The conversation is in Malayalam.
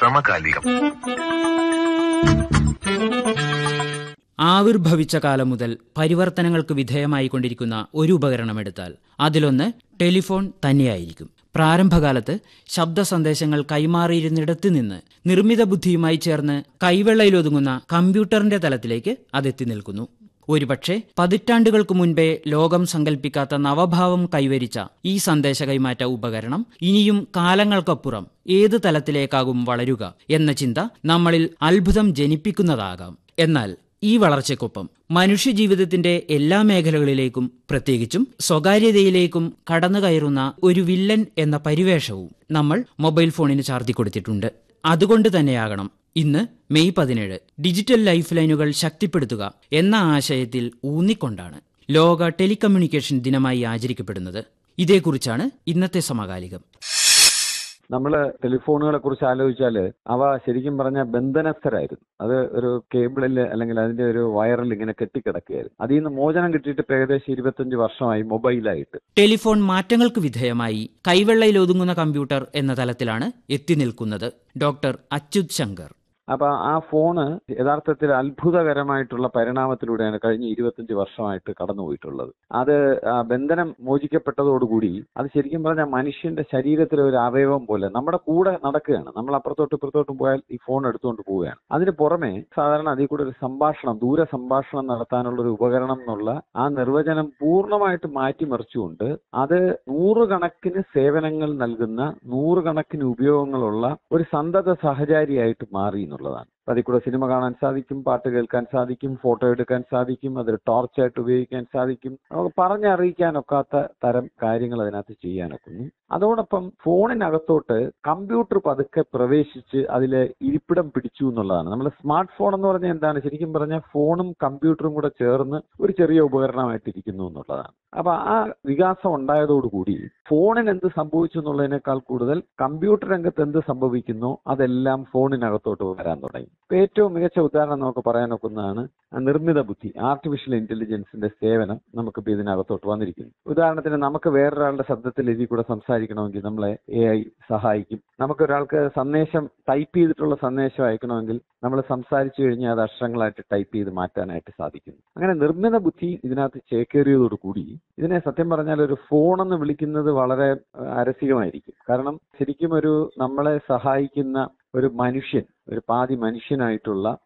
സമകാലികം ആവിർഭവിച്ച കാലം മുതൽ പരിവർത്തനങ്ങൾക്ക് വിധേയമായിക്കൊണ്ടിരിക്കുന്ന ഒരു ഉപകരണം എടുത്താൽ അതിലൊന്ന് ടെലിഫോൺ തന്നെയായിരിക്കും പ്രാരംഭകാലത്ത് ശബ്ദ സന്ദേശങ്ങൾ കൈമാറിയിരുന്നിടത്ത് നിന്ന് നിർമ്മിത ബുദ്ധിയുമായി ചേർന്ന് കൈവെള്ളയിലൊതുങ്ങുന്ന കമ്പ്യൂട്ടറിന്റെ തലത്തിലേക്ക് അതെത്തി നിൽക്കുന്നു ഒരുപക്ഷെ പതിറ്റാണ്ടുകൾക്ക് മുൻപേ ലോകം സങ്കല്പിക്കാത്ത നവഭാവം കൈവരിച്ച ഈ സന്ദേശ കൈമാറ്റ ഉപകരണം ഇനിയും കാലങ്ങൾക്കപ്പുറം ഏത് തലത്തിലേക്കാകും വളരുക എന്ന ചിന്ത നമ്മളിൽ അത്ഭുതം ജനിപ്പിക്കുന്നതാകാം എന്നാൽ ഈ വളർച്ചയ്ക്കൊപ്പം മനുഷ്യജീവിതത്തിന്റെ എല്ലാ മേഖലകളിലേക്കും പ്രത്യേകിച്ചും സ്വകാര്യതയിലേക്കും കടന്നുകയറുന്ന ഒരു വില്ലൻ എന്ന പരിവേഷവും നമ്മൾ മൊബൈൽ ഫോണിന് ചാർത്തി കൊടുത്തിട്ടുണ്ട് അതുകൊണ്ട് തന്നെയാകണം ഇന്ന് മെയ് പതിനേഴ് ഡിജിറ്റൽ ലൈഫ് ലൈനുകൾ ശക്തിപ്പെടുത്തുക എന്ന ആശയത്തിൽ ഊന്നിക്കൊണ്ടാണ് ലോക ടെലികമ്മ്യൂണിക്കേഷൻ ദിനമായി ആചരിക്കപ്പെടുന്നത് ഇതേക്കുറിച്ചാണ് ഇന്നത്തെ സമകാലികം നമ്മൾ ടെലിഫോണുകളെ കുറിച്ച് ആലോചിച്ചാൽ അവ ശരിക്കും പറഞ്ഞ ബന്ധനസ്ഥരായിരുന്നു അത് ഒരു കേബിളിൽ അല്ലെങ്കിൽ അതിന്റെ ഒരു വയറിൽ ഇങ്ങനെ കെട്ടിക്കിടക്കുകയായിരുന്നു അതിൽ നിന്ന് മോചനം കിട്ടിയിട്ട് ഇപ്പൊ ഏകദേശം ഇരുപത്തഞ്ച് വർഷമായി മൊബൈലായിട്ട് ടെലിഫോൺ മാറ്റങ്ങൾക്ക് വിധേയമായി കൈവെള്ളയിൽ ഒതുങ്ങുന്ന കമ്പ്യൂട്ടർ എന്ന തലത്തിലാണ് എത്തി നിൽക്കുന്നത് ഡോക്ടർ അച്യുത് ശങ്കർ അപ്പൊ ആ ഫോണ് യഥാർത്ഥത്തിൽ അത്ഭുതകരമായിട്ടുള്ള പരിണാമത്തിലൂടെയാണ് കഴിഞ്ഞ ഇരുപത്തഞ്ച് വർഷമായിട്ട് കടന്നുപോയിട്ടുള്ളത് അത് ആ ബന്ധനം മോചിക്കപ്പെട്ടതോടുകൂടി അത് ശരിക്കും പറഞ്ഞാൽ മനുഷ്യന്റെ ശരീരത്തിലെ ഒരു അവയവം പോലെ നമ്മുടെ കൂടെ നടക്കുകയാണ് നമ്മൾ അപ്പുറത്തോട്ട് ഇപ്പുറത്തോട്ടും പോയാൽ ഈ ഫോൺ എടുത്തുകൊണ്ട് പോവുകയാണ് അതിന് പുറമെ സാധാരണ അതിൽ കൂടെ ഒരു സംഭാഷണം ദൂര സംഭാഷണം നടത്താനുള്ള ഒരു ഉപകരണം എന്നുള്ള ആ നിർവചനം പൂർണ്ണമായിട്ട് മാറ്റിമറിച്ചുകൊണ്ട് അത് നൂറുകണക്കിന് സേവനങ്ങൾ നൽകുന്ന നൂറുകണക്കിന് ഉപയോഗങ്ങളുള്ള ഒരു സന്തത സഹചാരിയായിട്ട് മാറി എന്നുള്ളതാണ് അതിൽ കൂടെ സിനിമ കാണാൻ സാധിക്കും പാട്ട് കേൾക്കാൻ സാധിക്കും ഫോട്ടോ എടുക്കാൻ സാധിക്കും അതൊരു ടോർച്ചായിട്ട് ഉപയോഗിക്കാൻ സാധിക്കും നമുക്ക് പറഞ്ഞറിയിക്കാനൊക്കാത്ത തരം കാര്യങ്ങൾ അതിനകത്ത് ചെയ്യാനൊക്കുന്നു അതോടൊപ്പം ഫോണിനകത്തോട്ട് കമ്പ്യൂട്ടർ പതുക്കെ പ്രവേശിച്ച് അതിൽ ഇരിപ്പിടം പിടിച്ചു എന്നുള്ളതാണ് നമ്മൾ സ്മാർട്ട് ഫോൺ എന്ന് പറഞ്ഞാൽ എന്താണ് ശരിക്കും പറഞ്ഞാൽ ഫോണും കമ്പ്യൂട്ടറും കൂടെ ചേർന്ന് ഒരു ചെറിയ ഉപകരണമായിട്ട് ഇരിക്കുന്നു എന്നുള്ളതാണ് അപ്പൊ ആ വികാസം ഉണ്ടായതോടുകൂടി ഫോണിന് എന്ത് സംഭവിച്ചു എന്നുള്ളതിനേക്കാൾ കൂടുതൽ കമ്പ്യൂട്ടർ രംഗത്ത് എന്ത് സംഭവിക്കുന്നോ അതെല്ലാം ഫോണിനകത്തോട്ട് വരാൻ തുടങ്ങി ഇപ്പൊ ഏറ്റവും മികച്ച ഉദാഹരണം നമുക്ക് പറയാൻ ഒക്കുന്നതാണ് നിർമ്മിത ബുദ്ധി ആർട്ടിഫിഷ്യൽ ഇന്റലിജൻസിന്റെ സേവനം നമുക്കിപ്പോൾ ഇതിനകത്തോട്ട് വന്നിരിക്കുന്നു ഉദാഹരണത്തിന് നമുക്ക് വേറൊരാളുടെ ശബ്ദത്തിൽ ഇതിൽ കൂടെ സംസാരിക്കണമെങ്കിൽ നമ്മളെ എ ഐ സഹായിക്കും നമുക്ക് ഒരാൾക്ക് സന്ദേശം ടൈപ്പ് ചെയ്തിട്ടുള്ള സന്ദേശം അയക്കണമെങ്കിൽ നമ്മൾ സംസാരിച്ചു കഴിഞ്ഞാൽ അത് അക്ഷരങ്ങളായിട്ട് ടൈപ്പ് ചെയ്ത് മാറ്റാനായിട്ട് സാധിക്കുന്നു അങ്ങനെ നിർമ്മിത ബുദ്ധി ഇതിനകത്ത് ചേക്കേറിയതോടുകൂടി ഇതിനെ സത്യം പറഞ്ഞാൽ ഒരു ഫോൺ എന്ന് വിളിക്കുന്നത് വളരെ അരസികമായിരിക്കും കാരണം ശരിക്കും ഒരു നമ്മളെ സഹായിക്കുന്ന ഒരു മനുഷ്യൻ ഒരു പാതി മനുഷ്യനായിട്ടുള്ള